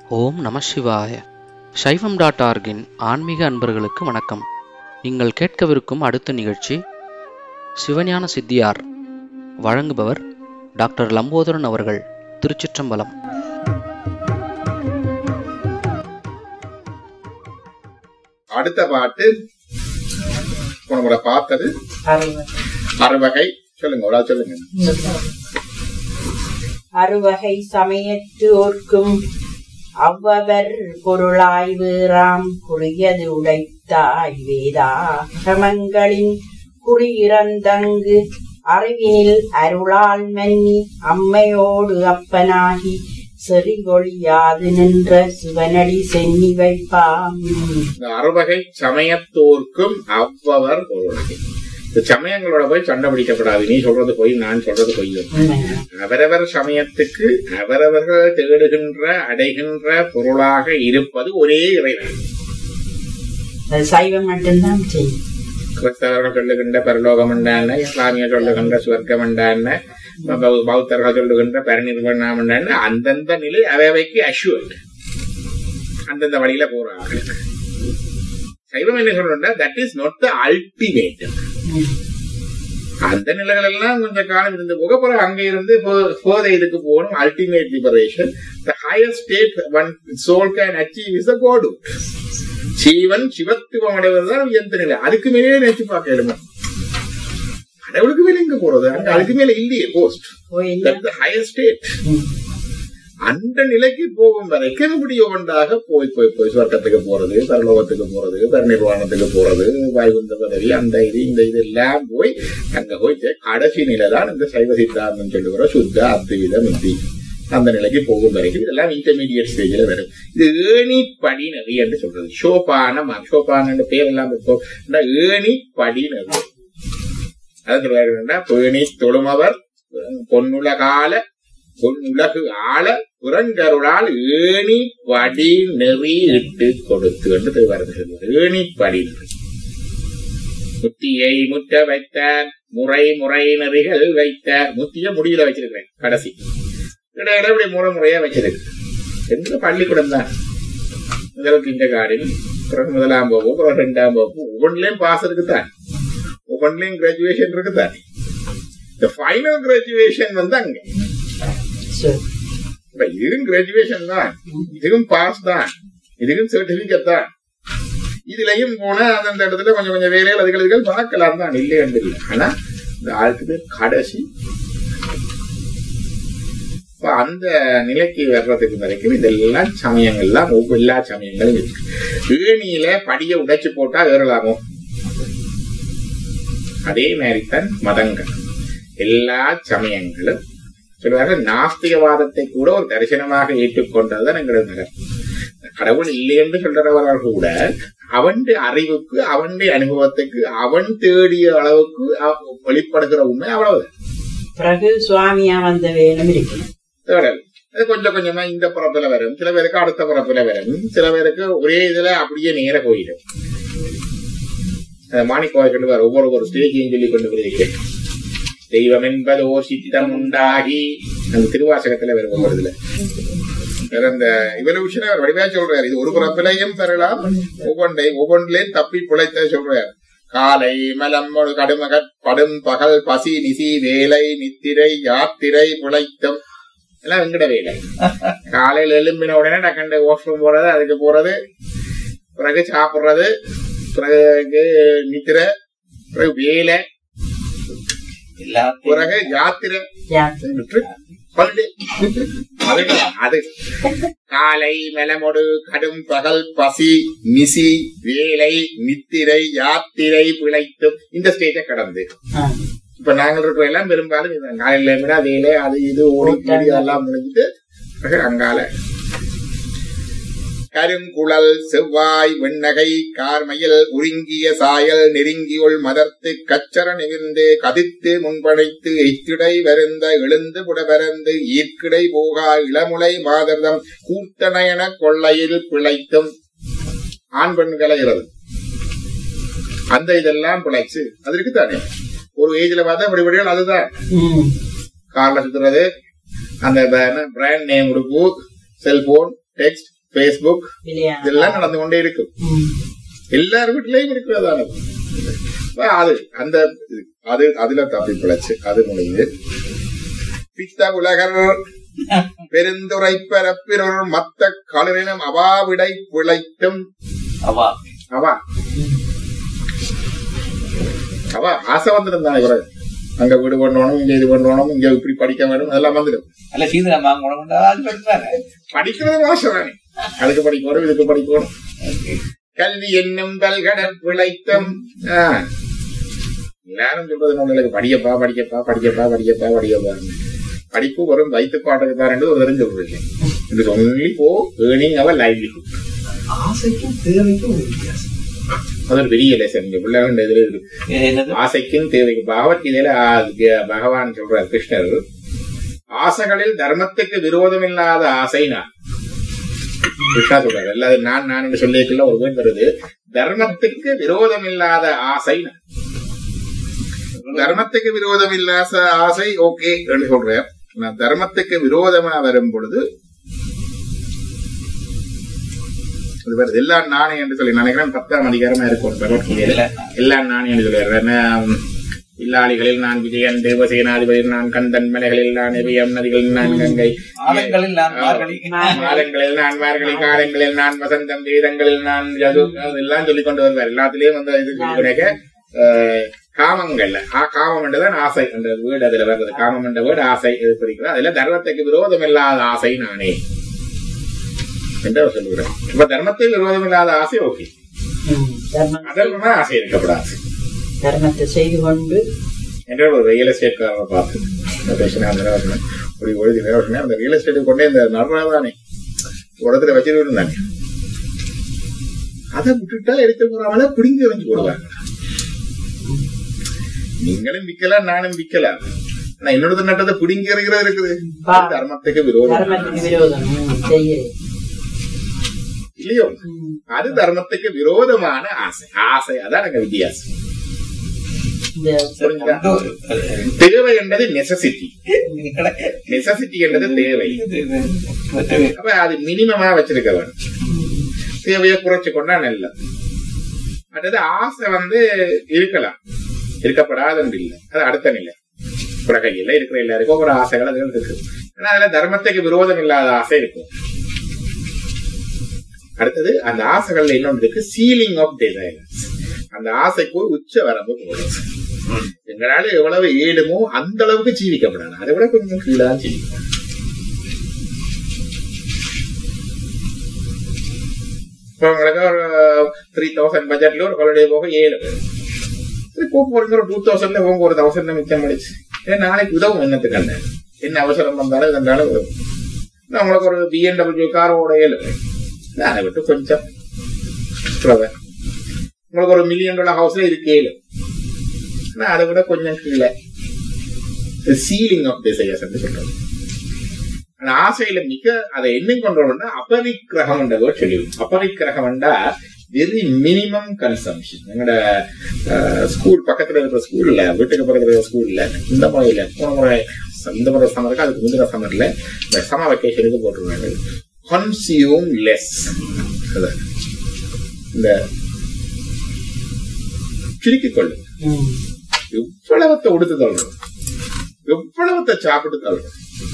ஓம் நம சிவாய சைவம் டாட் ஆர்கின் ஆன்மீக அன்பர்களுக்கு வணக்கம் நீங்கள் கேட்கவிருக்கும் அடுத்த நிகழ்ச்சி சிவஞான சித்தியார் வழங்குபவர் டாக்டர் லம்போதரன் அவர்கள் திருச்சிற்றம்பலம் அடுத்த பாட்டு போன முறை பார்த்தது அறுவகை அறுவகை சொல்லுங்க ஒரு ஆள் சொல்லுங்க அறுவகை சமயத்தோர்க்கும் அவ்வவர் பொருளாய் வேறாம் குறியது உடைத்தாய் வேதாகமங்களின் குறியிறந்தங்கு அறிவினில் அருளால் மன்னி அம்மையோடு அப்பனாகி செறிகொழியாது நின்ற சிவனடி சென்னி வைப்பாம் இந்த அறுவகை சமயத்தோர்க்கும் அவ்வவர் பொருளை இந்த சமயங்களோட போய் சண்டை பிடிக்கப்படாது நீ சொல்றது பொய் நான் சொல்றது பொய் அவரவர் சமயத்துக்கு அவரவர்கள் தேடுகின்ற அடைகின்ற பொருளாக இருப்பது ஒரே இறைவன் அது சைவம் மட்டும்தான் செய்யும் கிறிஸ்தவர்கள் சொல்லுகின்ற பரலோகம் என்ன இஸ்லாமியர் சொல்லுகின்ற சுவர்க்கம் என்ன பௌ- பௌத்தர்கள் சொல்லுகின்ற பரிநிர்வணம் என்ன அந்தந்த நிலை அவைக்கு அஷ்யூர்ட் அந்தந்த வழியில போறாங்க சைவம் என்ன சொல்றா that is not the ultimate அந்த நிலைகள் எல்லாம் கொஞ்ச காலம் இருந்து போக அப்புறம் அங்க இருந்து ஃபோர்தர் இதுக்கு போகணும் ultimate liberation the higher state one soul can achieve is a கோடு ஜீவன் சிவத்துவம் அடைவதுதான் உயர்ந்த நிலை அதுக்கு மேலே நினைச்சு பார்க்க எழுமா கடவுளுக்கு மேல எங்க போறது அங்க அதுக்கு மேல இல்லையே போஸ்ட் கோயில் ஹையர் ஸ்டேட் அந்த நிலைக்கு போகும் வரைக்கும் இப்படி ஒன்றாக போய் போய் போய் சொர்க்கத்துக்கு போறது பரலோகத்துக்கு போறது பரிநிர்வாணத்துக்கு போறது வாய்குந்த பதவி அந்த இது இந்த இது எல்லாம் போய் அங்க போய் சே- கடைசி நிலை தான் இந்த சைவ சித்தாந்தம் சொல்லுகிற சுத்த அத்வித மித்தி அந்த நிலைக்கு போகும் வரைக்கும் இதெல்லாம் இன்டர்மீடியட் ஸ்டேஜ்ல வரும் இது ஏணி படி நெறி என்று சொல்றது ஷோபான ஷோபான பேர் எல்லாம் இருக்கும் இந்த ஏணி படி நெறி அதான் சொல்றாருன்னா பேணி தொழுமவர் பொன்னுலகால பொன்னுலகு ஆள புறங்கருளால் ஏணி படி நெறி இட்டு கொடுத்து என்று திருவாரூர் சொல்வார் ஏணி படி நெறி முத்தியை முற்ற வைத்த முறை முறை நெறிகள் வைத்த முத்திய முடியில வச்சிருக்கிறேன் கடைசி இடையில இப்படி முறை முறையா வச்சிருக்கு எந்த பள்ளிக்கூடம் தான் முதல் கிண்ட கார்டன் பிறகு முதலாம் வகுப்பு பிறகு ரெண்டாம் வகுப்பு ஒவ்வொன்றிலையும் பாஸ் இருக்குதான் ஒவ்வொன்றிலையும் கிராஜுவேஷன் இருக்குதான் இந்த ஃபைனல் கிராஜுவேஷன் வந்து அங்க சரி. இப்ப இதுவும் கிராஜுவேஷன் தான் இதுவும் பாஸ் தான் இதுவும் சர்டிபிகேட் தான் இதுலயும் போனா அந்தந்த இடத்துல கொஞ்சம் கொஞ்சம் வேலைகள் அதுகள் இதுகள் பார்க்கலாம் தான் இல்லை என்று இல்லை ஆனா இந்த ஆளுக்கு கடைசி இப்ப அந்த நிலைக்கு வர்றதுக்கு வரைக்கும் இதெல்லாம் சமயங்கள்லாம் ஒவ்வொரு எல்லா சமயங்களும் இருக்கு ஏணியில படிய உடைச்சு போட்டா ஏறலாமோ அதே மாதிரிதான் மதங்கள் எல்லா சமயங்களும் சொல்லுவார்கள் நாஸ்திகவாதத்தை கூட ஒரு தரிசனமாக ஏற்றுக்கொண்டதுதான் எங்களது நகர் கடவுள் இல்லை என்று சொல்றவர்கள் கூட அவன் அறிவுக்கு அவன் அனுபவத்துக்கு அவன் தேடிய அளவுக்கு அவ- வெளிப்படுகிற உண்மை அவ்வளவு பிறகு சுவாமியா வந்த வேலும் இருக்கணும் தேடல் அது கொஞ்சம் கொஞ்சமா இந்த பிறப்புல வரும் சில பேருக்கு அடுத்த பிறப்புல வரும் சில பேருக்கு ஒரே இதுல அப்படியே நேர போயிடும் மாணிக்கவாய் சொல்லுவார் ஒவ்வொரு ஒரு ஸ்டேஜையும் சொல்லி கொண்டு வருகிறேன் தெய்வம் என்பதோ சித்தம் உண்டாகி அந்த திருவாசகத்துல வரும் ஒவ்வொரு இதுல வேற இந்த இவல்யூஷன் அவர் வடிவா சொல்றாரு இது ஒரு பிறப்பிலையும் பெறலாம் ஒவ்வொன்றை ஒவ்வொன்றிலையும் தப்பி பிழைத்த சொல்றாரு காலை மலம் ஒரு கடுமகற் படும் பகல் பசி நிசி வேலை நித்திரை யாத்திரை பிழைத்தம் எல்லாம் வெங்கட வேலை காலையில எழும்பின உடனே டக்கண்டு வாஷ்ரூம் போறது அதுக்கு போறது பிறகு சாப்பிடுறது பிறகு நித்திரை பிறகு வேலை பிறகு யாத்திரை விட்டு கொண்டு அதுதான் அது காலை மெலமொடு கடும் பகல் பசி நிசி வேலை நித்திரை யாத்திரை பிழைத்தும் இந்த ஸ்டேஜை கடந்து இப்ப நாங்கள் இருக்கிற எல்லாம் பெரும்பாலும் இந்த காலையில இருந்தா வேலை அது இது ஓடி கூடி அதெல்லாம் முடிஞ்சிட்டு பிறகு அங்கால கருங்குழல் செவ்வாய் வெண்ணகை கார்மயில் உருங்கிய சாயல் நெருங்கியுள் மதர்த்து கச்சர நிமிர்ந்து கதித்து முன்படைத்து எய்த்திடை வருந்த எழுந்து புடபரந்து ஈர்க்கிடை போகா இளமுலை மாதர்தம் கூர்த்தனையன கொள்ளையில் பிழைத்தும் ஆண் பெண்களை இறது அந்த இதெல்லாம் பிழைச்சு அது இருக்குதானே ஒரு ஏஜ்ல பார்த்தா இப்படி இப்படிகள் அதுதான் கார்ல சுத்துறது அந்த பிராண்ட் நேம் உடுப்பு செல்போன் டெக்ஸ்ட் பேஸ்புக் விளையாட இதெல்லாம் நடந்து கொண்டே இருக்கும் ம். எல்லார் வீட்லயும் இருக்கிறதானது அப்ப அது அந்த இது, அது அதுல தப்பி பிழைச்சு அது முடிஞ்சு பித்த உலகர் பெருந்துரை பரப்பினர் மத்த களிரினம் அவாவிடை பிழைத்தும் அவா அவா அவா ஆசை வந்துருந்தான் இவரு அங்க வீடு பண்ணணும் இங்க இது பண்ணணும் இங்க இப்படி படிக்க வேணும் அதெல்லாம் வந்துடும் அல்ல சீதனம் வாங்க உணவுண்டா அது பெருசானே படிக்கிறது மோசம் தானே அதுக்கு படிக்கணும் இதுக்கு படிக்கணும் கல்வி என்னும் கல்கடல் பிழைத்தும் ஆ. எல்லாரும் சொல்றது ஒண்ணு படிக்கப்பா படிக்கப்பா படிக்கப்பா படிக்கப்பா படிக்கப்பா படிப்பு வரும் வயிற்றுப்பாட்டுக்கு தான் ஒரு தெரிஞ்சு சொல்றீங்க இது ஒன்லி போ ஏர்னிங் அவர் லைவ்லிஹுட் ஆசைக்கும் தேவைக்கும் ஒரு வித்தியாசம் அது ஒரு பெரிய லெசன் இங்க பிள்ளைகள் இதுல இருக்கு என்னது ஆசைக்கும் தேவைக்கு பகவத்கீதையில ஆ, க- பகவான் சொல்றார் கிருஷ்ணர் ஆசைகளில் தர்மத்துக்கு விரோதம் இல்லாத ஆசை நான் கிருஷ்ணா சொல்றாரு அல்லாது நான் நான் என்று சொல்லிக்குள்ள ஒரு வேர்ட் வருது தர்மத்துக்கு விரோதம் இல்லாத ஆசை நான். தர்மத்துக்கு விரோதம் இல்லாத ஆசை ஓகே என்று சொல்றேன் நான் தர்மத்துக்கு விரோதமா வரும் பொழுது அது வருது எல்லாம் நானே என்று சொல்லி நினைக்கிறேன் பத்தாம் அதிகாரமா இருக்கும் பகவத்கீதையில இல்ல எல்லாம் நான் என்று சொல்லிடுறேன் இல்லாளிகளில் நான் விஜயன் தேவசேனாதிபதி நான் கந்தன் மலைகளில் நான் எவியம் நதிகளில் நான் கங்கை ஆலங்களில் நான் மார்கழி மாதங்களில் நான் மார்கழி காலங்களில் நான் வசந்தம் வேதங்களில் நான் யது எல்லாம் சொல்லிக் கொண்டு வருவார் எல்லாத்திலயும் வந்து இது சொல்லி கிடைக்க காமங்கள்ல ஆ காமம் என்றுதான் ஆசை என்ற வீடு அதுல வருது காமம் என்ற வீடு ஆசை இது குறிக்கிறது அதுல தர்மத்துக்கு விரோதம் இல்லாத ஆசை நானே என்று அவர் சொல்லுகிறார் இப்ப தர்மத்துக்கு விரோதம் இல்லாத ஆசை ஓகே ம். தர்மம் அதர்மமா ஆசை இருக்கப்படாது தர்மத்தை செய்து கொண்டு என்ற ஒரு ரியல் எஸ்டேட் காரரை பார்த்து இந்த பேசினா அந்த நிலவரம் ஒரு எழுதி நிலவரம் அந்த ரியல் எஸ்டேட் கொண்டே இந்த நடுறாதானே ஒரு இடத்துல வச்சிட்டு இருந்தாங்க அதை விட்டுட்டா எடுத்து போறாமல பிடிங்கி எறிஞ்சு போடுவாங்க நீங்களும் விக்கலாம் நானும் விக்கலாம் ஆனா என்னோட நட்டத்தை பிடிங்கி எறிகிறது இருக்குது அது தர்மத்துக்கு விரோதம் தர்மத்துக்கு விரோதம் ம், செய்கிறேன் இல்லையோ ம். அது தர்மத்துக்கு விரோதமான ஆசை ஆசை அதான் எனக்கு வித்தியாசம் இந்த புரிஞ்சுதா? ஒன்று, தேவை என்பது நெசசிட்டி இது கிடக்க நெசசிட்டி என்பது தேவை இது- இது- அப்ப அது மினிமமா வச்சிருக்க வேணும் தேவையை குறைச்சு கொண்டா நல்ல அடுத்தது ஆசை வந்து இருக்கலாம் இருக்கப்படாதுன்னு இல்லை அது அடுத்த நிலை உலகையில் இருக்கிற எல்லாருக்கும் ஒரு ஆசைகள் அதுகள் இருக்கு ஆனா அதுல தர்மத்துக்கு விரோதம் இல்லாத ஆசை இருக்கும் அடுத்தது அந்த ஆசைகள்ல இன்னொன்று இருக்கு சீலிங் ஆஃப் டிசைர்ஸ் அந்த ஆசைக்கு ஒரு உச்ச வரம்பு போடுது எங்களால எவ்வளவு ஏழுமோ அந்த அளவுக்கு ஜீவிக்கப்படாது அதை விட கொஞ்சம் கீழே தான் ஜீவிக்கணும் இப்போ உங்களுக்கு ஒரு த்ரீ தௌசண்ட் பட்ஜெட்ல ஒரு ஹாலிடே போக ஏழு பேர் சரி போ போறீங்க ஒரு டூ தௌசண்ட்ல போங்க ஒரு தௌசண்ட் மிச்சம் முடிச்சு ஏன் நாளைக்கு உதவும் என்னத்துக்கு அண்ணன் என்ன அவசரம் வந்தாலும் இருந்தாலும் உதவும் நான் உங்களுக்கு ஒரு பிஎன்டபிள்யூ காரோட ஏழு பேர் அதை விட்டு கொஞ்சம் குறைவா. உங்களுக்கு ஒரு மில்லியன் டாலர் ஹவுஸ்ல இருக்கு ஏழு ஆனா அதை விட கொஞ்சம் கீழே சீலிங் ஆஃப் டிசையர்ஸ் சொல்றோம் அந்த ஆசையில மிக அதை என்ன கொண்டோம்னா அபரிக்கிரகம் என்ற வேர்ட் சொல்லிடுவோம் அபரிக்கிரகம்டா வெரி மினிமம் கன்சம்ஷன் எங்களோட ஸ்கூல் பக்கத்துல இருக்கிற ஸ்கூல்ல வீட்டுக்கு பக்கத்துல இருக்கிற ஸ்கூல்ல இந்த முறையில போன முறை இந்த முறை சம்மருக்கு அதுக்கு முந்தின சம்மர்ல இந்த சம்மர் வெக்கேஷனுக்கு போட்டுருவாங்க கன்சியூம் லெஸ் இந்த சுருக்கிக் கொள்ளும் ம். எவ்வளவத்தை உடுத்து தள்ளணும் எவ்வளவத்தை சாப்பிட்டு தள்ளணும்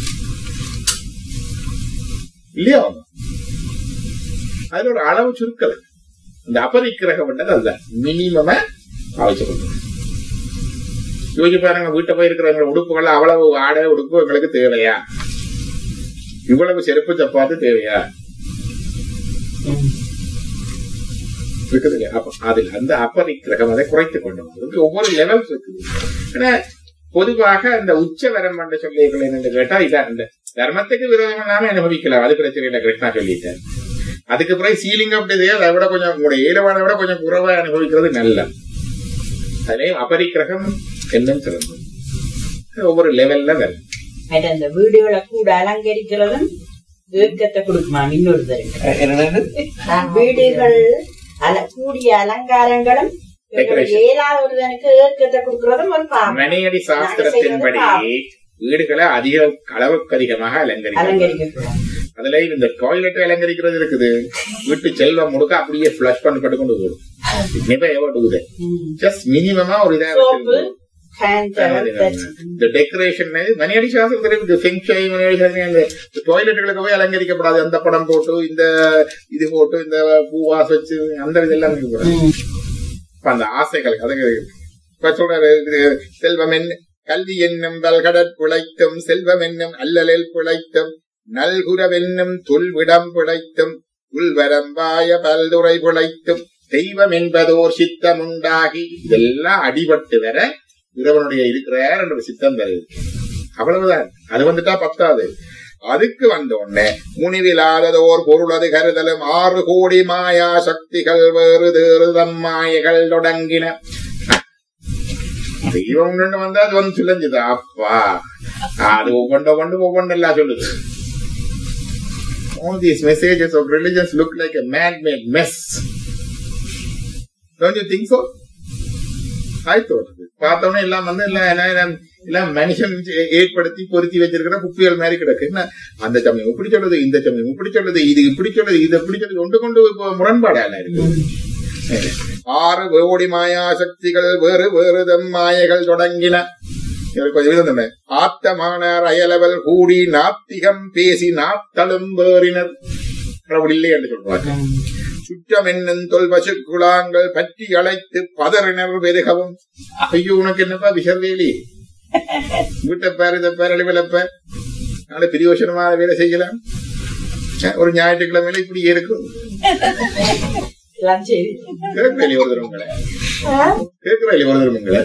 இல்லையா அதுல ஒரு அளவு சுருக்கல இந்த அபரிக்கிரகம் பண்ணது அதுதான் மினிமமா ஆவச்சிருக்கணும் யோசிச்சு பாருங்க வீட்டை போய் இருக்கிறவங்க உடுப்புகள் அவ்வளவு ஆடை உடுப்பு எங்களுக்கு தேவையா இவ்வளவு செருப்பு சப்பாத்து தேவையா ம். இருக்குது இல்லையா? அப்ப அதில் அந்த அபரிக்கிரகம் அதை குறைத்துக் கொண்டு வந்தது ஒவ்வொரு லெவல்ஸ் இருக்குது ஆனா பொதுவாக அந்த உச்ச வரம் என்று சொல்லியிருக்கல என்று கேட்டா இதான் இந்த தர்மத்துக்கு விரோதம் இல்லாம அனுபவிக்கலாம் அது பிரச்சனை இல்லை கிருஷ்ணா சொல்லிட்டேன் அதுக்கு பிறகு சீலிங் ஆஃப் டிசைர் அதை விட கொஞ்சம் உங்களுடைய ஈழவானை விட கொஞ்சம் குறைவா அனுபவிக்கிறது நல்ல அதுலயும் அபரிக்கிரகம் என்னன்னு சிறந்தது ஒவ்வொரு லெவல்ல வரும் மற்ற அந்த வீடுகளை கூட அலங்கரிக்கிறதும் ஏக்கத்தை கொடுக்குமா இன்னொரு தரம் என்னது வீடுகள் அல கூடிய அலங்காரங்களும் Decoration. ஏழாவது ஒருவனுக்கு ஏக்கத்தை கொடுக்கறதும் ஒரு பாவம் மனையடி சாஸ்திரத்தின்படி வீடுகளை அதிக அளவுக்கு அதிகமாக அலங்கரிக்க அலங்கரிக்க கூடாது அதுல இந்த டாய்லெட் அலங்கரிக்கிறது இருக்குது வீட்டு செல்வம் முழுக்க அப்படியே ஃபிளஷ் பண்ணப்பட்டு கொண்டு போகும் never ever do that just மினிமமா ஒரு இதா சோப்பு வச்சிருக்கணும். ஹேண்ட் டவல் இந்த டெக்கரேஷன் மணியடி சாஸ்திரத்துல இருக்கு ஃபெங்ஷாய் மணியடி சாஸ்திரம் அந்த டாய்லெட்டுகளுக்கு போய் அலங்கரிக்கப்படாது அந்த படம் போட்டு இந்த இது போட்டு இந்த பூவாஸ் வச்சு அந்த இதெல்லாம் இருக்கக்கூடாது அப்ப அந்த ஆசைகள் அதுக்கு இப்ப சொல்றாரு இது செல்வம் என்ன கல்வி என்னும் வல்கடற் பிழைத்தும் செல்வம் என்னும் அல்லலில் பிழைத்தும் நல்குரவென்னும் துல்விடம் பிழைத்தும் உள்வரம்பாய பல்துறை பிழைத்தும் தெய்வம் என்பதோர் சித்தம் உண்டாகி இதெல்லாம் அடிபட்டு வர இறைவனுடைய இருக்கிறார் என்ற ஒரு சித்தம் தருது அவ்வளவுதான் அது வந்துட்டா பத்தாது அதுக்கு வந்த உடனே முனிவிலாததோர் பொருளது கருதலும் ஆறு கோடி மாயா சக்திகள் வேறு தேறுதம் மாயைகள் தொடங்கின தெய்வம் ஒண்ணு வந்தா அது வந்து சிலஞ்சுது அப்பா அது ஒவ்வொன்று ஒவ்வொன்று ஒவ்வொன்று எல்லாம் சொல்லுது All these messages of religions look like a man-made mess. Don't you think so? I thought. பார்த்தோன்னே எல்லாம் வந்து எல்லாம் என்ன- என்ன- எல்லாம் மனுஷன் ஏ- ஏற்படுத்தி பொருத்தி வச்சிருக்கிற குப்பிகள் மாதிரி கிடக்கு என்ன அந்த சமயம் இப்படி சொல்லுது இந்த சமயம் இப்படி சொல்லுது இது இப்படி சொல்லுது இது இப்படி சொல்லுது ஒன்று கொண்டு இப்போ முரண்பாடால இருக்கு ஆறு கோடி மாயா சக்திகள் வேறு வேறு தம் மாயைகள் தொடங்கின இவருக்கு கொஞ்சம் விதம் தானே. ஆத்தமானார் அயலவல் கூடி நாத்திகம் பேசி நாத்தலும் வேறினர் கடவுள் இல்லை என்று சொல்றாங்க சுற்றம் என்னும் தொல் பசுக்குழாங்கள் பற்றி அழைத்து பதறினர் வெறுகவும் ஐயோ உனக்கு என்னப்பா விஷர்வேலி வீட்டை பேர் இதை பேர் அழிவிலப்ப நாளை பிரியோசனமான வேலை செய்யலாம் ச்சே, ஒரு ஞாயிற்றுக்கிழமையில இப்படி இருக்கும் எல்லாம் சரி கேட்கல ஒரு தருமங்களை கேட்கல ஒரு தருமங்களை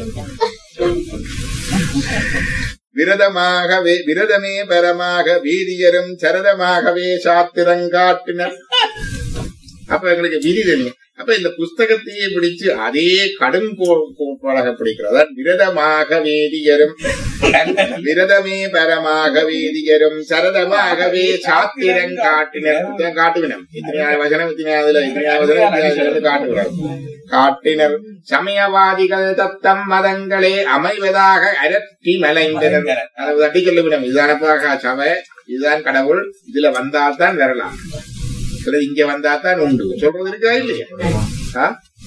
விரதமாகவே விரதமே பரமாக வீரியரும் சரதமாகவே சாத்திரங்காட்டினர் அப்ப எங்களுக்கு விதி தெரியும் அப்ப இந்த புஸ்தகத்தையே பிடிச்சு அதே கடும் பழக பிடிக்கிறதா விரதமாக வேதியரும் விரதமே பரமாக வேதியரும் சரதமாகவே சாத்திரம் காட்டினர் புத்தகம் காட்டுவினம் இத்தனை வசனம் இத்தனை அதுல இத்தனை வசனம் இத்தனை வசனம் காட்டுகிறார் காட்டினர் சமயவாதிகள் தத்தம் மதங்களே அமைவதாக அரற்றி மலைந்தனர் அதாவது அடி சொல்லுவினம் இதுதானப்பாக சபை இதுதான் கடவுள் இதுல வந்தால்தான் வரலாம் சிலது இங்க வந்தாதான் உண்டு சொல்றது இருக்கா இல்லையா ஆ?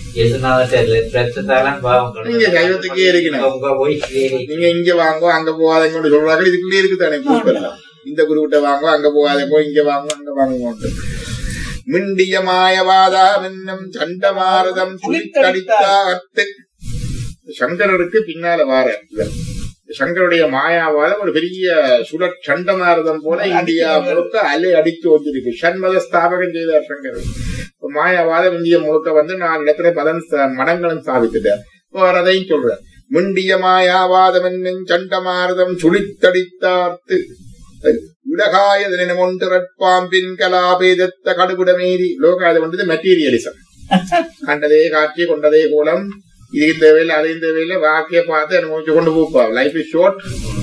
நீங்க சைவத்துக்கே இருக்கணும். நீங்க இங்க வாங்கோ அங்க போகாதீங்கன்னு சொல்றாங்க இதுக்குள்ளே இருக்குதானே கூப்பெல்லாம் இந்த குருவிட்ட வாங்கோ அங்க போகாதீங்கோ இங்க வாங்கோ அங்க வாங்கோன்ட்டு மிண்டிய மாயவாதா என்னும் சண்டமாரதம் சுழித்தடித்தார்த்து சங்கரருக்கு பின்னால வார இவர். சங்கருடைய மாயாவாதம் ஒரு பெரிய சுழற் சண்டமாரதம் போல இந்தியா முழுக்க அலை அடித்து வந்திருக்கு சண்மத ஸ்தாபகம் செய்தார் சங்கர் இப்ப மாயாவாதம் இந்தியா முழுக்க வந்து நாலு இடத்துல பதன் ச- மடங்களும் ஸ்தாபித்துட்டார் இப்போ அவர் அதையும் சொல்றார் மிண்டிய மாயாவாதம் என்னும் சண்டமாரதம் சுழித்தடித்தார்த்து உலகாயதனும் ஒன்றிறப்பாம்பின் கலாபேதத்த கடுகுடமீறி லோகாயுதம் வந்தது மெட்டீரியலிசம் கண்டதே காட்சி கொண்டதே கூலம் இது தேவையில்லை அதையும் தேவையில்லை வாக்கிய பார்த்து அனுபவிச்சு கொண்டு போப்பா life is short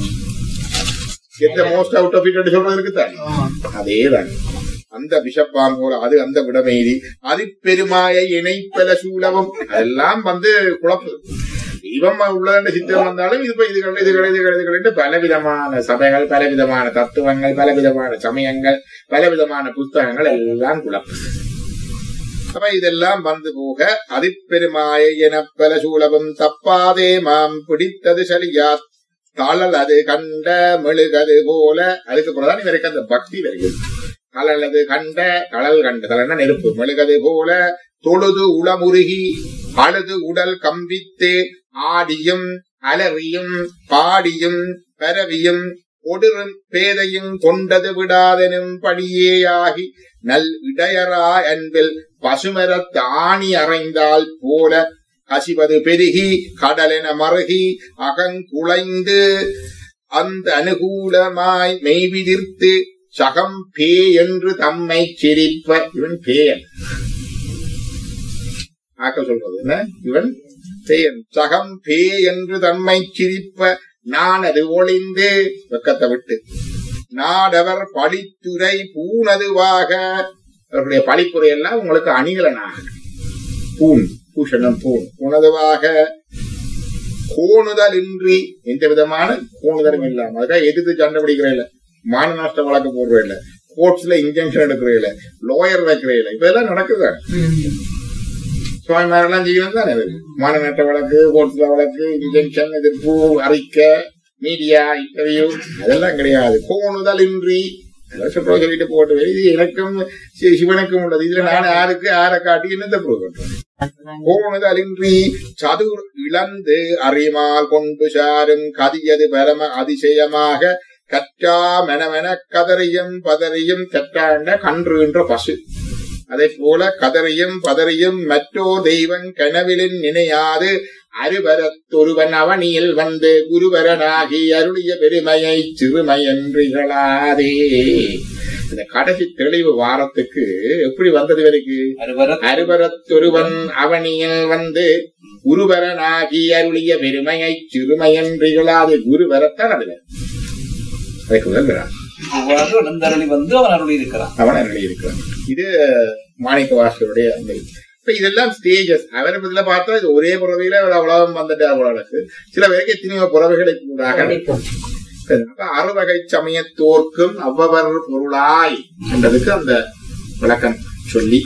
get most out of it சொல்றது இருக்குதான் அதேதான் அந்த பிஷப்பாம் போல அது அந்த விடமேறி அது பெருமாய இணைப்பல சூலவும் அதெல்லாம் வந்து குழப்பு தெய்வம் உள்ளதென்ற சித்திரம் வந்தாலும் இது போய் இதுகள் இதுகள் இதுகள் இதுகள் என்று பலவிதமான சபைகள் பலவிதமான தத்துவங்கள் பலவிதமான சமயங்கள் பலவிதமான புஸ்தகங்கள் எல்லாம் குழப்பு அப்ப இதெல்லாம் வந்து போக அதிப்பெருமாய எனப்பல சூழவும் தப்பாதே மாம் பிடித்தது சலியா தளல் அது கண்ட மெழுகது போல அதுக்கு பிறகுதான் இவருக்கு அந்த பக்தி வருகிறது தளலது கண்ட தளல் கண்ட தளன்னா நெருப்பு மெழுகது போல தொழுது உளமுருகி அழுது உடல் கம்பித்து ஆடியும் அலறியும் பாடியும் பரவியும் ஒடுறும் பேதையும் கொண்டது விடாதெனும் படியேயாகி நல் இடையரா அன்பில் பசுமரத்து ஆணி அறைந்தால் போல கசிவது பெருகி கடலென மருகி அகங்குலைந்து அந்த அனுகூலமாய் மெய்விதிர்த்து சகம் பே என்று தம்மை சிரிப்ப இவன் பேயன் ஆக்க சொல்றது என்ன இவன் பேயன் சகம் பே என்று தம்மை சிரிப்ப நான் அது ஒளிந்து வெக்கத்தை விட்டு நாடவர் படித்துறை பூனதுவாக அவருடைய பழிப்புரை எல்லாம் உங்களுக்கு அணிகலனாக பூன் பூஷணம் பூன் பூனதுவாக கோணுதல் இன்றி எந்த விதமான கோணுதலும் இல்லாம அதுக்காக எதிர்த்து சண்டை பிடிக்கிற இல்ல மான நஷ்ட வழக்கு போடுற இல்ல கோர்ட்ஸ்ல இன்ஜெக்ஷன் எடுக்கிறீங்கள லோயர் வைக்கிறீங்கள இப்ப எல்லாம் நடக்குது சுவாமிமாரெல்லாம் செய்யணும் தானே இது மானநட்ட வழக்கு கோர்ட்ஸ்ல வழக்கு இன்ஜெக்ஷன் எதிர்ப்பு அறிக்கை மீடியா இன்டர்வியூ அதெல்லாம் கிடையாது கோணுதல் இன்றி அதெல்லாம் சொல்றோம் சொல்லிட்டு போட்டு இது எனக்கும் சி- சிவனுக்கும் உள்ளது இதுல நான் யாருக்கு யாரை காட்டி என்னத்தை ப்ரூவ் பண்றேன் கோணுதலின்றி சதுர் இழந்து அறிமால் கொண்டு சாரும் கதியது பரம அதிசயமாக கற்றா மெனமென கதறியும் பதறியும் கற்றாண்ட கன்றுகின்ற பசு அதை போல கதறியும் பதறியும் மற்றோ தெய்வம் கனவிலின் நினையாது அருபரத்தொருவன் அவனியில் வந்து குருவரனாகி அருளிய பெருமையை சிறுமையன்றிகளாதே இந்த கடைசி தெளிவு வாரத்துக்கு எப்படி வந்தது வரைக்கும் அறுவர அருவரத்தொருவன் அவனியில் வந்து குருவரனாகி அருளிய பெருமையை சிறுமையன்றிகளாது குருவரத்தான் அதுல அதுக்கு முதல் விழா. இவ்வாறு எழுந்தருளி வந்து அவன் அருளி இருக்கிறான் அவன் அருளி இருக்கிறான் இது மாணிக்க வாசருடைய அந்த இது. இப்ப இதெல்லாம் ஸ்டேஜஸ் அவரை பதில பார்த்தா இது ஒரே புறவையில அவர் அவ்வளவு வந்துட்டு அவ்வளவு சில பேருக்கு எத்தனையோ புறவைகளை கூடாக கிடைக்கும் அப்ப அறுவகை சமயத்தோர்க்கும் அவ்வவர் பொருளாய் என்றதுக்கு அந்த விளக்கம் சொல்லி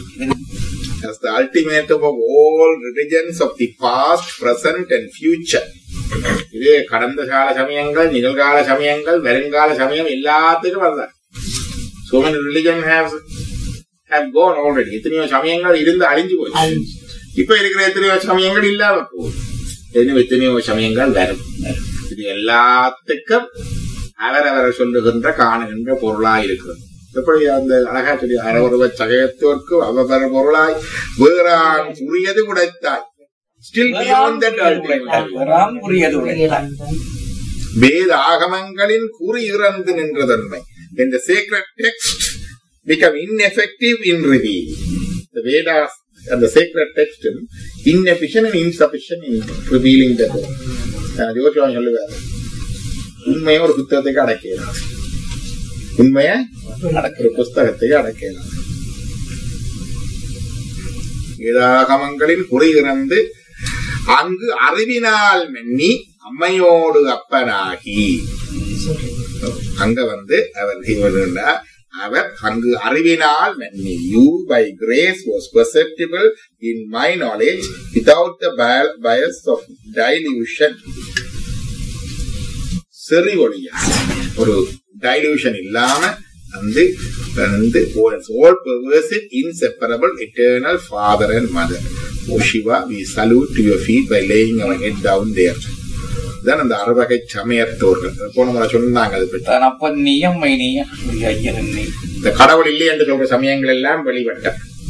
as the ultimatum of all religions of the past, present and future. இது கடந்த கால சமயங்கள் நிகழ்கால சமயங்கள் வருங்கால சமயம் எல்லாத்துக்கும் வரல so many religion have have gone already எத்தனையோ சமயங்கள் இருந்து அழிஞ்சு போச்சு இப்ப இருக்கிற எத்தனையோ சமயங்கள் இல்லாம போகுது இன்னும் எத்தனையோ சமயங்கள் வரும் இது எல்லாத்துக்கும் அவரவர் சொல்லுகின்ற காணுகின்ற பொருளா இருக்கிறது எப்படி அந்த அழகா சொல்லி அறவருவ சகயத்தோர்க்கு அவவர் பொருளாய் வேறான் உரியது உடைத்தாய் ஸ்டில் பியாண்ட் தட் வராம் புரியது உடைத்தான் வேத ஆகமங்களின் குறி இறந்து நின்றதன்மை இந்த sacred text become ineffective in revealing the Vedas and the sacred text inefficient and insufficient in revealing the truth. அஹ் ஜோசியம் சொல்லுவார் உண்மையை ஒரு புத்தகத்துக்கு அடக்கலாம் உண்மைய ஒரு புஸ்தகத்துக்கு அடக்கலாம் வேதாகமங்களின் குறி இறந்து அங்கு அறிவினால் மென்னி அம்மையோடு அப்பனாகி அங்க வந்து அவர் இவருன்னா, அவர் அங்கு அறிவினால் many you by grace was perceptible in my knowledge without the bias of delusion செறி ஒளியா ஒரு டைல்யூஷன் இல்லாம வந்து வந்து all pervasive inseparable eternal father and mother O Siva we salute to your feet by laying our head down there தான் அந்த அறுவகை சமயத்தோர்கள் போன முறை சொன்னாங்க அது பற்றி தான் அப்பன் நீ அம்மை நீ ஐயன் நீ இந்த கடவுள் இல்லை என்று சொல்ற சமயங்கள் எல்லாம் வெளிவட்ட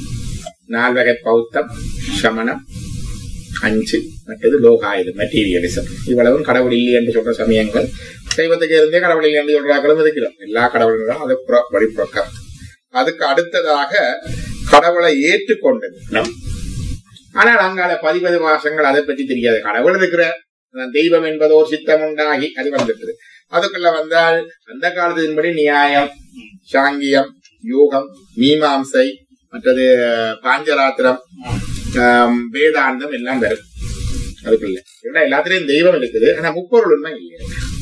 நால்வகை பௌத்தம் சமணம் அஞ்சு மற்றது லோகாயுதம் மெட்டீரியலிசம் இவ்வளவும் கடவுள் இல்லை என்று சொல்ற சமயங்கள் தெய்வத்துக்கு இருந்தே கடவுள் இல்லை என்று சொல்றாங்களும் இருக்கிறோம் எல்லா கடவுள்களும் அது புற- வழிபக்கம் அதுக்கு அடுத்ததாக கடவுளை ஏற்றுக்கொண்டது நம் ஆனால் அங்கால பதிபது மாசங்கள் அதை பற்றி தெரியாது கடவுள் இருக்கிற அஹ், தெய்வம் என்பது ஒரு சித்தம் உண்டாகி அது வந்துட்டது அதுக்குள்ள வந்தால் அந்த காலத்தின்படி நியாயம் சாங்கியம் யோகம் மீமாம்சை மற்றது அஹ், பாஞ்சராத்திரம் ஆம், வேதாந்தம் எல்லாம் வரும் அதுக்குள்ள ஏன்னா எல்லாத்துலயும் தெய்வம் இருக்குது ஆனா முப்பொருள் உண்மை இல்லை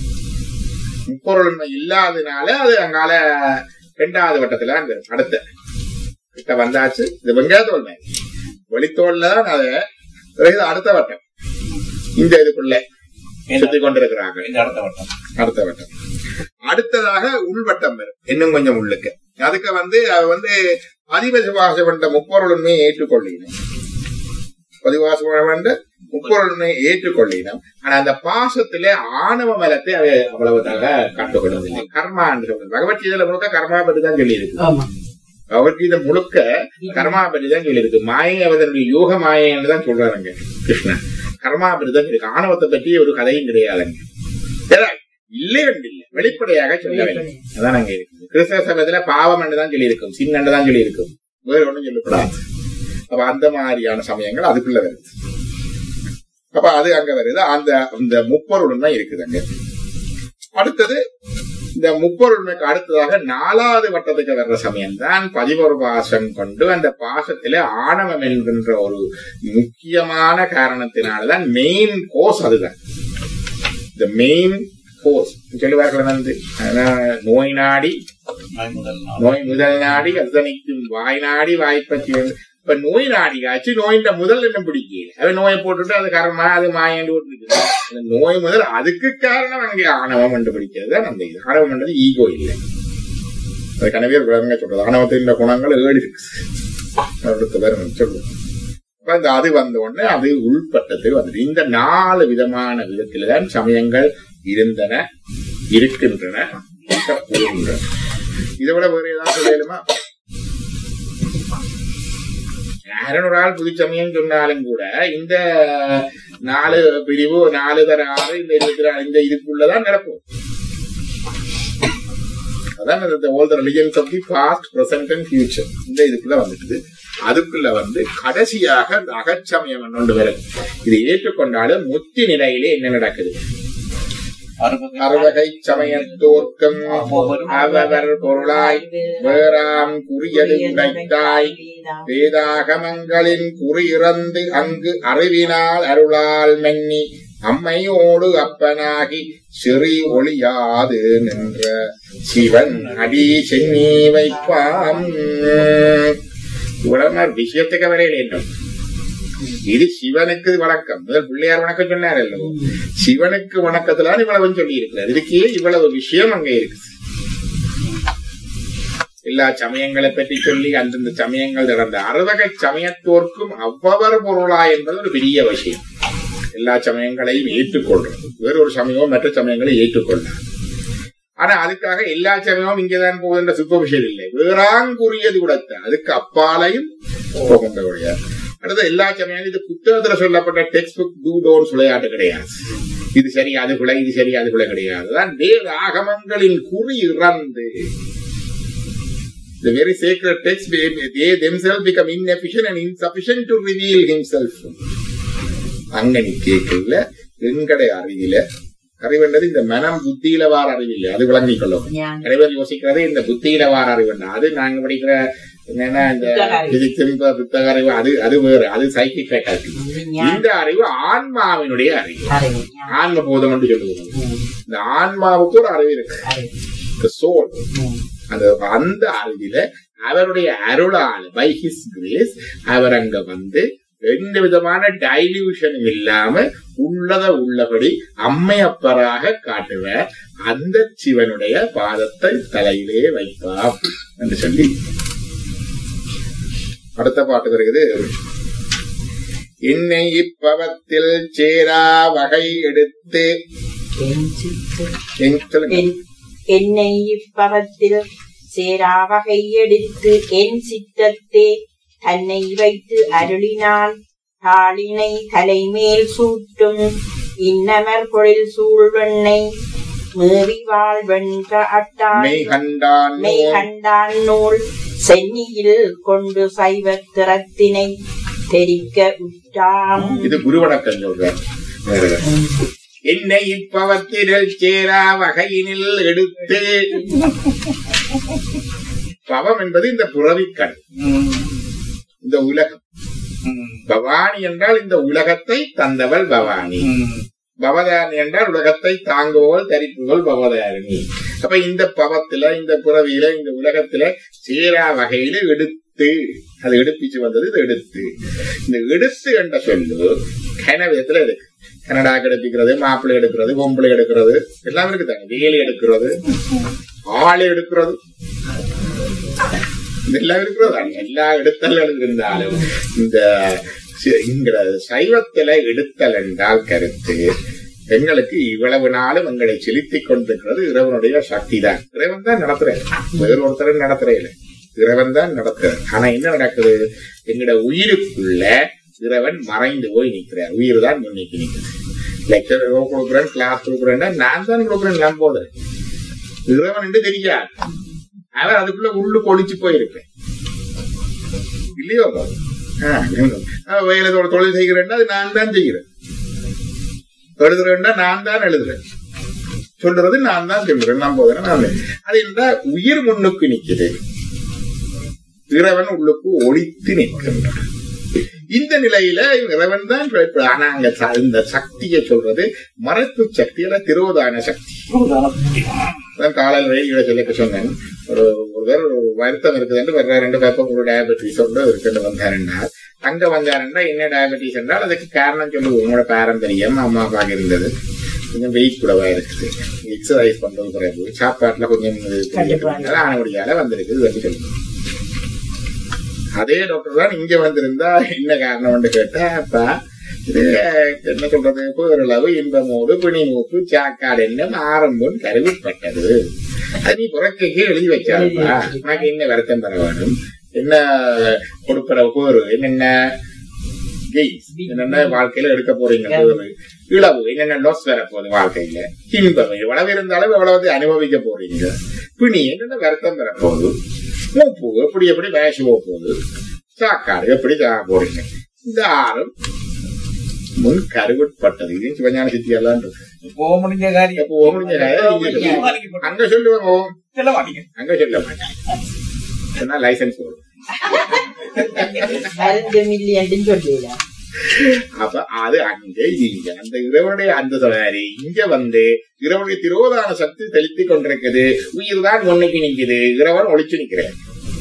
முப்பொருள் உண்மை இல்லாதனால அது அங்கால ரெண்டாவது வட்டத்துல தான் வரும் அடுத்த கிட்ட வந்தாச்சு இது வெங்காயத்தோல் மாதிரி வெளித்தோல்ல தான் அது பிறகு இது அடுத்த வட்டம் இந்த இதுக்குள்ள சுத்தி கொண்டிருக்கிறாங்க இந்த அடுத்த வட்டம் அடுத்த வட்டம் அடுத்ததாக உள்வட்டம் வரும் இன்னும் கொஞ்சம் உள்ளுக்கு அதுக்கு வந்து அவ வந்து பதிவசுவாச வந்த முப்பொருளுமே ஏற்றுக்கொள்ளினோம் பதிவாசம் வந்த முப்பொருளுமே ஏற்றுக்கொள்ளினோம் ஆனா அந்த பாசத்திலே ஆணவ மலத்தை அவ அவ்வளவுதாக கண்டுகொள்ளவில்லை கர்மா என்று சொல்றது பகவத்கீதையில முழுக்க கர்மா பற்றி தான் சொல்லி இருக்கு ஆமா பகவத்கீதை முழுக்க கர்மா பற்றி தான் சொல்லி இருக்கு மாயை அவதனுடைய யோக மாயை என்று தான் சொல்றாருங்க கிருஷ்ணன் கர்மா பற்றி தான் இருக்கு ஆணவத்தை பற்றி ஒரு கதையும் கிடையாதுங்க ஏதா இல்லை என்று இல்லை வெளிப்படையாக சொல்லவில்லை அதான் அங்க இருக்குது கிறிஸ்தவ சமயத்துல பாவம் என்று தான் சொல்லி இருக்கும் சின்ன தான் சொல்லி இருக்கும் வேற ஒண்ணும் சொல்லக்கூடாது அப்ப அந்த மாதிரியான சமயங்கள் அதுக்குள்ள வருது அப்ப அது அங்க வருது அந்த அந்த முப்பொருள் தான் இருக்குது அங்க அடுத்தது இந்த முப்பொருள்மைக்கு அடுத்ததாக நாலாவது வட்டத்துக்கு வர்ற சமயம் தான் பதிவொரு பாசம் கொண்டு அந்த பாசத்திலே ஆணவம் என்கின்ற ஒரு முக்கியமான காரணத்தினாலதான் மெயின் கோர்ஸ் அதுதான் the main போஸ் சொல்லுவார்கள் வந்து ஆனா, நோய் நாடி நாய் முதல் நாள் நோய் முதல் நாடி அத்தனைக்கும் வாய் நாடி வாய்ப்பற்றி வந்து இப்ப நோய் நாடியாச்சு நோயின் முதல் என்ன பிடிக்கல அவன் நோயை போட்டுட்டு அது கர்மா அது மாயண்டு விட்டுருக்கு அந்த நோய் முதல் அதுக்கு காரணம் அங்கே ஆணவம் கண்டுபிடிக்கிறது தான் அந்த இது ஆணவம் என்றது ஈகோ இல்லை அது கனவே விளங்க சொல்றது ஆணவத்தின் குணங்கள் ஏழு இருக்கு அடுத்த பேர் சொல்லுவோம் அப்ப இந்த அது வந்த உடனே அது உள்பட்டது வந்துட்டு இந்த நாலு விதமான விதத்தில தான் சமயங்கள் இருந்தன இருக்கின்றன இருக்கப் போகின்றன இதை விட வேற ஏதாவது சொல்லலுமா யாரும் ஒரு ஆள் புது சமயம் சொன்னாலும் கூட இந்த நாலு பிரிவு நாலு தர ஆறு இந்த இருபத்தி நாலு இந்த இதுக்குள்ளதான் நடக்கும் அதான் all the religions of the past, present and future இந்த இதுக்குள்ள வந்துட்டுது அதுக்குள்ள வந்து கடைசியாக அந்த அகச்சமயம் ஒன்று வருது இது ஏற்றுக்கொண்டாலும் முத்தி நிலையிலே என்ன நடக்குது அறுபது அறுவகை சமயத்தோர்க்கம் அவவர் பொருளாய் வேறாம் குறியது உடைத்தாய் வேதாகமங்களின் குறி இறந்து அங்கு அறிவினால் அருளால் மன்னி அம்மையோடு அப்பனாகி சிறி ஒளியாது நின்ற சிவன் அடி சென்னி வைப்பாம் இவ்வளவு நேரம் விஷயத்துக்கு வரையில என்ன இது சிவனுக்கு வணக்கம் முதல் பிள்ளையார் வணக்கம் சொன்னார் அல்லவோ சிவனுக்கு வணக்கத்துல இவ்வளவு சொல்லி இருக்கிறார் இதுக்கு இவ்வளவு விஷயம் அங்க இருக்கு எல்லா சமயங்களை பற்றி சொல்லி அந்தந்த சமயங்கள் நடந்த அறுவகை சமயத்தோர்க்கும் அவ்வவர் பொருளா என்பது ஒரு பெரிய விஷயம் எல்லா சமயங்களையும் ஏற்றுக்கொள்றது வேறொரு சமயம் மற்ற சமயங்களை ஏற்றுக்கொள்ளாது ஆனா அதுக்காக எல்லா சமயமும் இங்கதான் போகின்ற சூப்பர்ஃபிஷியல் இல்லை வேறாங்குரியது கூடத்த அதுக்கு அப்பாலையும் போகின்ற கிடையாது அடுத்து எல்லா சமயம் இது புத்தகத்துல சொல்லப்பட்ட டெக்ஸ்ட் புக் டூ டோன்ஸ் விளையாட்டு கிடையாது இது சரி அது குலை இது சரி அது குலை கிடையாது தான் வேத ஆகமங்களின் குறி இறந்து The very sacred texts, they, they themselves become inefficient and insufficient to reveal himself. அங்க நீ கேட்கல எங்கடைய அறிவில அறிவுன்றது இந்த மனம் புத்தியில வார அறிவில்லை அது விளங்கிக் கொள்ளும் ஞானம். நிறைய பேர் யோசிக்கிறது இந்த புத்தியில வார அறிவுன்னா அது நாங்க படிக்கிற என்னன்னா இந்த புத்தக அறிவு. பிசிக்ஸ் புத்தக அறிவு அது அது வேறு அது சைக்கிக் ஃபேக்கல்டி இது ஞானம். இந்த அறிவு ஆன்மாவினுடைய அறிவு அறிவு. ஞானம். ஆன்ம போதம் என்று சொல்லுவோம் ம். இந்த ஆன்மாவுக்கு ஒரு அறிவு இருக்கு அறிவு. சோல் ம். அந்த அந்த அறிவில அவருடைய அருளால் பை ஹிஸ் கிரேஸ் அவர் அங்க வந்து எந்த விதமான டைல்யூஷனும் இல்லாம உள்ளத உள்ளபடி அம்மையப்பராக காட்டுவார் அந்த சிவனுடைய பாதத்தை தலையிலே வைப்பார் என்று சொல்லி அடுத்த பாட்டு வருகிறது என்னை இப்பவத்தில் சேரா வகை எடுத்து என் சித்து என் சொல்லுங்க என்- என்னை இப்பவத்தில் சேராவகை எடுத்து என் சித்தத்தே தன்னை வைத்து அருளினால் தாளினை தலைமேல் சூட்டும் இன்னமர் பொழில் சூழ்வெண்ணை மேவி வாழ்வென்ற அட்டான் மெய் கண்டான் மெய் கண்டான் நூல் சென்னியில் கொண்டு சைவ திறத்தினை தெரிக்க உற்றாம் இது குருவணக்கம் சொல்றார் என்னை இப்பவத்திரல் சேரா வகையினில் எடுத்து பவம் என்பது இந்த புறவிக்கண் ம். இந்த உலகம் ம். பவானி என்றால் இந்த உலகத்தை தந்தவள் பவானி ம். பவதாரணி என்றால் உலகத்தை தாங்குவோல் தரிப்புகள் பவதாரணி அப்ப இந்த பவத்துல இந்த புறவியில இந்த உலகத்துல சேரா வகையில எடுத்து அது எடுப்பிச்சு வந்தது இது எடுத்து இந்த எடுத்து என்ற சொல்லு கனவிதத்துல இருக்கு கனடாக்கு எடுப்பிக்கிறது மாப்பிள்ளை எடுக்கிறது பொம்பளை எடுக்கிறது எல்லாம் இருக்குதாங்க வேலை எடுக்கிறது ஆளை எடுக்கிறது இதெல்லாம் இருக்கிறதா எல்லா எடுத்தல் இருந்தாலும் இந்த சி- இங்க சைவத்துல எடுத்தல் என்றால் கருத்து எங்களுக்கு இவ்வளவு நாளும் எங்களை செலுத்திக் கொண்டிருக்கிறது இறைவனுடைய சக்தி தான் இறைவன் தான் நடத்துறேன் வேறு ஒருத்தரும் நடத்துறேன் இறைவன் தான் நடத்துறார் ஆனா என்ன நடக்குது எங்கட உயிருக்குள்ள இறைவன் மறைந்து போய் நிற்கிறார் உயிர் தான் முன்னிக்கு நிற்குது லெக்சர் கொடுக்குறேன் கிளாஸ் கொடுக்குறேன்னா நான் தான் கொடுக்குறேன் நான் போதுறேன் இறைவன் என்று தெரியாது அவர் அதுக்குள்ள உள்ளு கொளிச்சு போயிருப்பேன் இல்லையோ ஆ, ஆ, வேலையோட தொழில் செய்கிறேன்னா அது நான் தான் செய்கிறேன் எழுதுறேன்னா நான் தான் எழுதுறேன் சொல்றது நான் தான் சொல்றேன் நான் போதுறேன் நான் தான். அது என்ன உயிர் முன்னுக்கு நிக்குது இறைவன் உள்ளுக்கு ஒளித்து நிற்கின்றான் இந்த நிலையில இறைவன் தான் பிழைப்பு ஆனா அங்க ச- இந்த சக்தியை சொல்றது மறைப்பு சக்தி அல்ல திரோதான சக்தி அதான் காலையில் ரயில்வே சொல்லிக்க சொன்னேன் ஒரு ஒரு பேர் ஒரு வருத்தம் இருக்குதுன்னு வர்ற ரெண்டு பேப்பர் ஒரு டயபெட்டிஸ் ஒன்று இருக்குன்னு வந்தாருன்னா அங்க வந்தாருன்னா என்ன டயபெட்டிஸ் என்றால் அதுக்கு காரணம் சொல்லுவோம் உங்களோட பாரம்பரியம் அம்மா அப்பாக்கு இருந்தது கொஞ்சம் வெயிட் கூடவா இருக்குது எக்ஸசைஸ் பண்றது குறைவு சாப்பாட்டுல கொஞ்சம் கண்டிப்பா. ஆனபடியால வந்திருக்குது அப்படின்னு சொல்லுவோம் அதே டாக்டர் தான் இங்க வந்திருந்தா என்ன காரணம்னு கேட்டா அப்பா இது என்ன சொல்றது பேரளவு இன்பமோடு பிணிமூப்பு சாக்காடு என்ன ஆரம்பம் கருவிப்பட்டது அது நீ புறக்கைக்கு எழுதி வச்சாருப்பா உனக்கு என்ன வருத்தம் பெற வேணும் என்ன கொடுக்கிற பேரு என்னென்ன கெய்ஸ் என்னென்ன வாழ்க்கையில எடுக்க போறீங்க பேரு இளவு என்னென்ன லோஸ் வர போகுது வாழ்க்கையில இன்பம் எவ்வளவு இருந்தாலும் எவ்வளவு அனுபவிக்க போறீங்க பிணி என்னென்ன வருத்தம் பெற போகுது மூப்பு எப்படி எப்படி வயசு போக போகுது சாக்காடு எப்படி சாக போறீங்க இந்த ஆறும் முன் கருவிட்பட்டது இது சிவஞான சித்தியெல்லாம் இருக்கு போக முடிஞ்ச காரியம் எப்போ முடிஞ்ச காரியம் இங்க சொல்லுவோம். அங்க சொல்லுவேன் ஓ, சொல்ல மாட்டீங்க அங்க சொல்ல மாட்டேன் சொன்னா லைசன்ஸ் வரும் மருந்து மில்லியன் சொல்லல அப்ப அது அங்க இங்க அந்த இறைவனுடைய அந்த சொல்லாரு இங்க வந்து இறைவனுடைய திரோதான சக்தி தெளித்துக் கொண்டிருக்குது உயிர் தான் முன்னுக்கு நிக்குது இறைவன் ஒளிச்சு நிக்கிறேன்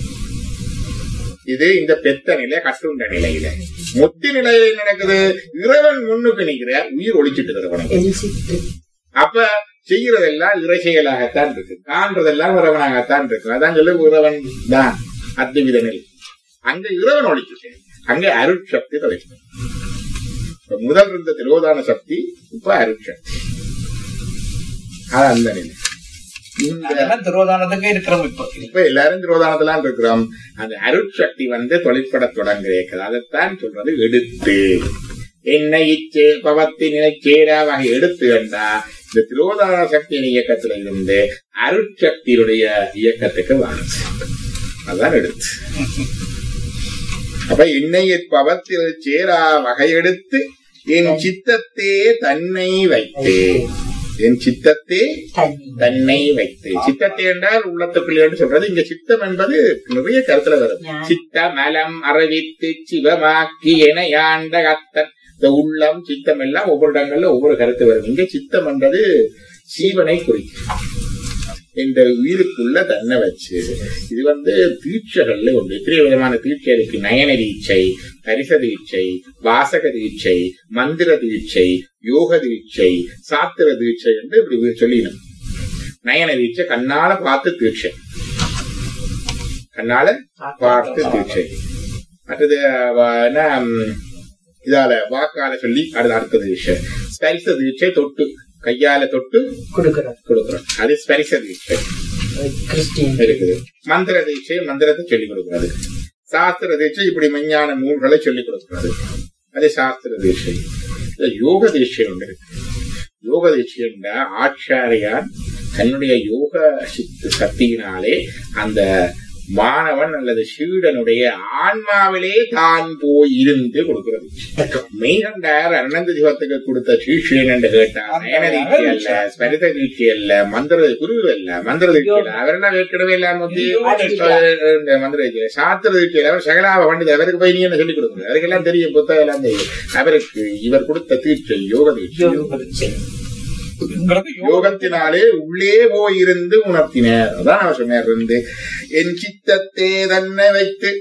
இது இந்த பெத்த நிலை கட்டுண்ட நிலையில முத்தி நிலையில என்ன நடக்குது இறைவன் முன்னுக்கு நிக்கிறார் உயிர் ஒளிச்சிட்டு இறைவனுக்கு அப்ப செய்யறதெல்லாம் இறை செயலாகத்தான் இருக்கு காண்றதெல்லாம் இறைவனாகத்தான் இருக்கு அதான் சொல்லு இறைவன் தான் அத்துவித நிலை அங்க இறைவன் ஒழிச்சுட்டேன் அங்க அருட்சக்தி தொலைக்கும் இப்ப முதல் இருந்த திரோதான சக்தி இப்ப அருட்சக்தி அது அந்த நிலை இந்த அதெல்லாம் திருவதானத்துக்கு இருக்கிறோம் இப்ப இப்ப எல்லாரும் திரோதானத்திலாம் இருக்கிறோம் அந்த அருட்சக்தி வந்து தொழிற்பட தொடங்குறேன் அதைத்தான் சொல்றது எடுத்து என்னை இச்சே பவத்தி நினைச்சேரா வகை எடுத்து கண்டா இந்த திரோதான சக்தியின் இயக்கத்துல இருந்து அருட்சக்தியுடைய இயக்கத்துக்கு வாங்க அதான் எடுத்து அப்ப என்னை பவத்தில் சேரா வகையெடுத்து என் சித்தத்தே தன்னை வைத்து என் சித்தத்தே தண்ணி தன்னை வைத்து சித்தத்தை என்றால் உள்ளத்துக்குள்ளே என்று சொல்றது இங்க சித்தம் என்பது நிறைய கருத்துல வரும் ஞான. சித்த மலம் அறிவித்து சிவமாக்கி என யாண்ட கத்தன் இந்த உள்ளம் சித்தம் எல்லாம் ஒவ்வொரு இடங்கள்ல ஒவ்வொரு கருத்து வரும் இங்க சித்தம் என்றது சீவனை குறிக்கும் இந்த உயிருக்குள்ள தன்னை வச்சு இது வந்து தீட்சைகள்ல உண்டு எத்தனை விதமான தீட்சை இருக்கு நயன தீட்சை பரிச தீட்சை வாசக தீட்சை மந்திர தீட்சை யோக தீட்சை சாத்திர தீட்சை என்று இப்படி சொல்லிடணும் நயன தீட்சை கண்ணால பார்த்து தீட்சை கண்ணால பார்த்து தீட்சை அடுத்தது வ- என்ன ம், இதால வாக்கால சொல்லி அடுத்த அடுத்த தீட்சை ஸ்பரிச தீட்சை தொட்டு கையால தொட்டு கொடுக்கிறோம் கொடுக்குறோம் அது ஸ்பரிச தீட்சை கிறிஸ்டியன் இருக்குது மந்திர தீட்சை மந்திரத்தை சொல்லிக் கொடுக்கிறது சாஸ்திர தீட்சை இப்படி மெஞ்ஞான நூல்களை சொல்லிக் கொடுக்கிறது அது சாஸ்திர தீட்சை இதுல யோக தீட்சை ஒன்று இருக்கு யோக தீட்சை என்ற ஆச்சாரியார் தன்னுடைய யோக சித்து சக்தியினாலே அந்த மாணவன் அல்லது சீடனுடைய ஆன்மாவிலே தான் போய் இருந்து கொடுக்கிறது மெய்கண்டார் அனந்த சிவத்துக்கு கொடுத்த சீஷியன் என்று கேட்டார் நயன தீட்சை அல்ல ஸ்மரித தீட்சை அல்ல மந்திர குரு அல்ல மந்திர தீட்சை அல்ல அவரெல்லாம் ஏற்கனவே எல்லாம் வந்து இந்த மந்திர தீட்சை சாத்திர தீட்சை அவர் சகலாப பண்டித அவருக்கு போய் நீ என்ன சொல்லிக் கொடுக்கணும் அவருக்கெல்லாம் தெரியும் புத்தகம் எல்லாம் தெரியும் அவருக்கு இவர் கொடுத்த தீட்சை யோக தீட்சை உங்களுக்கு யோகம் யோகத்தினாலே உள்ளே போயிருந்து உணர்த்தினார் அதான் அவர் சொன்னார் இருந்து என் சித்தத்தே தன்னை வைத்து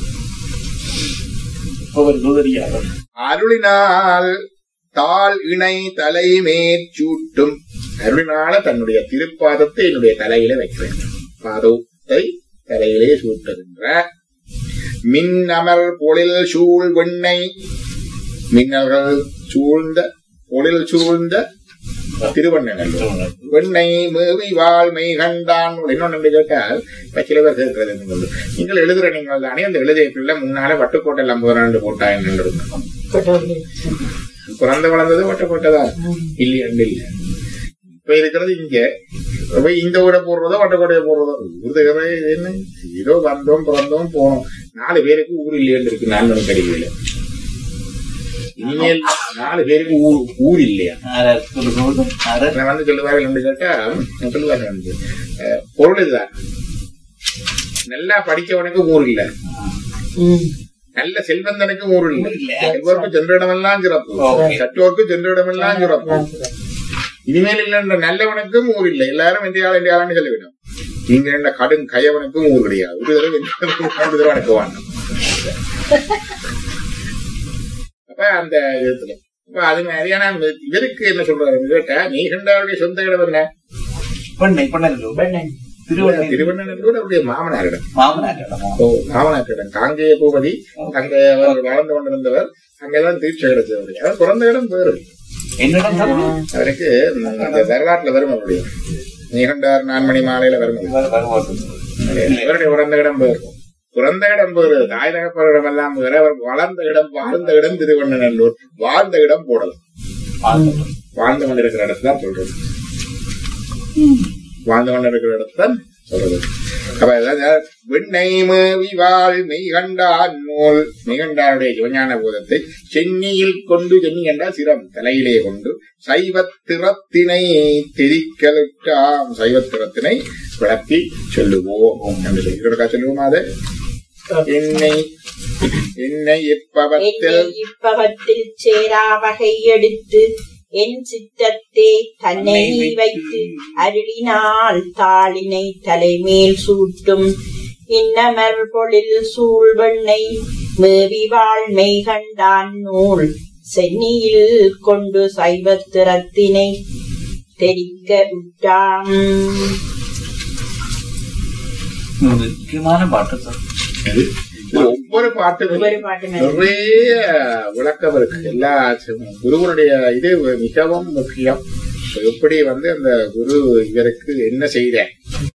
அவர் குதிரியாக அருளினால் தாள் இணை தலை மேற்சூட்டும் அருளினால தன்னுடைய திருப்பாதத்தை என்னுடைய தலையில வைக்கிறேன் பாதத்தை தலையிலே சூட்டுகின்ற மின்னமர் பொழில் சூழ் வெண்ணை மின்னல்கள் சூழ்ந்த பொழில் சூழ்ந்த திருவண்ணநல்லூர் வெண்ணை மேவி வாழ்மை கண்டான் இன்னொன்னு கேட்டால் இப்ப சில பேர் கேட்கிறது என்ன சொல்றது? நீங்கள் எழுதுற நீங்கள் தானே அந்த எழுதியக்குள்ள முன்னால வட்டுக்கோட்டை லம்புறாண்டு போட்டா என்ன இருக்கும் பிறந்த வளர்ந்தது வட்டக்கோட்டைதான் இல்லையா இல்ல இப்ப இருக்கிறது இங்க இப்ப இந்த ஊரை போடுறதோ வட்டக்கோட்டையை போடுறதோ ஊருதுகிற என்ன ஏதோ வந்தோம் பிறந்தோம் போனோம் நாலு பேருக்கு ஊர் இல்லையான்னு இருக்கு நான் ஒன்றும் கிடைக்கல இனிமேல் நாலு பேருக்கு ஊர் ஊர் இல்லையா ஆறார் சொல்லுங்க ஆறார் நான் வந்து சொல்லுவார்கள் என்று கேட்டா நான் சொல்லுவார்கள் வந்து, அஹ், பொருள் இதுதான் நல்லா படிச்சவனுக்கு ஊர் இல்ல நல்ல செல்வந்தனுக்கும் ஊர் இல்லை இல்ல. செல்வருக்கு சென்ற இடமெல்லாம் சிறப்பு Okay. கற்றோருக்கு சென்ற இடமெல்லாம் சிறப்பு இனிமேல் இல்ல நல்லவனுக்கும் ஊர் இல்லை எல்லாரும் வென்றியாள் வென்றியாளான்னு சொல்லிவிடும் நீங்க என்ன கடும் கயவனுக்கும் ஊர் கிடையாது ஒரு தடவை வென்றியாள் ஒரு தடவை அடக்க வேண்டாம் அப்ப அந்த விதத்துல அப்ப அது மாதிரியான இவருக்கு என்ன சொல்றாரு இவர்கிட்ட நீ கண்டாவுடைய சொந்த இடம் என்ன பெண்ணை பெண்ணல்லூர் பெண்ணன். திருவண்ணை திருவண்ணூர் அவருடைய மாமனாரிடம் மாமனார் இடமா ஓ மாமனாரிடம் காங்கேய பூபதி அங்கே அவர் வாழ்ந்து கொண்டிருந்தவர் அங்கேதான் தீட்சை கிடைச்சவர் அவர் பிறந்த இடம் வேறு என்னிடம் தம்பி அவருக்கு ம், அந்த வரலாற்றுல வரும் அவருடைய நீகண்டார் நான்மணி மாலையில வரும் அது. வரு- வருவார்கள். இவருடைய பிறந்த இடம் வேறு பிறந்த இடம் வேறு தாய் தகப்பனிடம் எல்லாம் வேறு அவர் வளர்ந்த இடம் வாழ்ந்த இடம் திருவண்ணநல்லூர் வாழ்ந்த இடம் போடலாம் பார்க்கட்டும். வாழ்ந்து கொண்டிருக்கிற இடத்தான் சொல்றது வாழ்ந்து கொண்டிருக்கிற இடத்தான் சொல்றது அப்ப அதாவது விண்ணை மேவி வாழ் மெய்கண்டான் நூல் மெய்கண்டாருடைய சிவஞான போதத்தை சென்னியில் கொண்டு சென்னி என்றால் சிரம் தலையிலே கொண்டு சைவத்திறத்தினை தெரிக்கலுட்டாம் சைவத்திறத்தினை விளக்கி சொல்லுவோம் என்று சொல்லி இதற்கா சொல்லுவோமா அது என்னை என்னை இப்பவத்தில் என்னை இப்பவத்தில் சேரா வகை எடுத்து என் சித்தத்தே தன்னை நீ வைத்து அருளினால் தாளினை தலைமேல் சூட்டும் இன்னமர் பொழில் சூழ்வெண்ணை மேவி வாழ்மை கண்டான் நூல் சென்னியில் கொண்டு சைவத்திறத்தினை தெரிக்க விட்டான் முக்கியமான பாட்டு சார் இது ஒவ்வொரு பாட்டுக்கும் ஒவ்வொரு பாட்டுமே நிறைய விளக்கம் இருக்கு எல்லா குருவனுடைய இது மிகவும் முக்கியம் எப்படி வந்து அந்த குரு இவருக்கு என்ன செய்த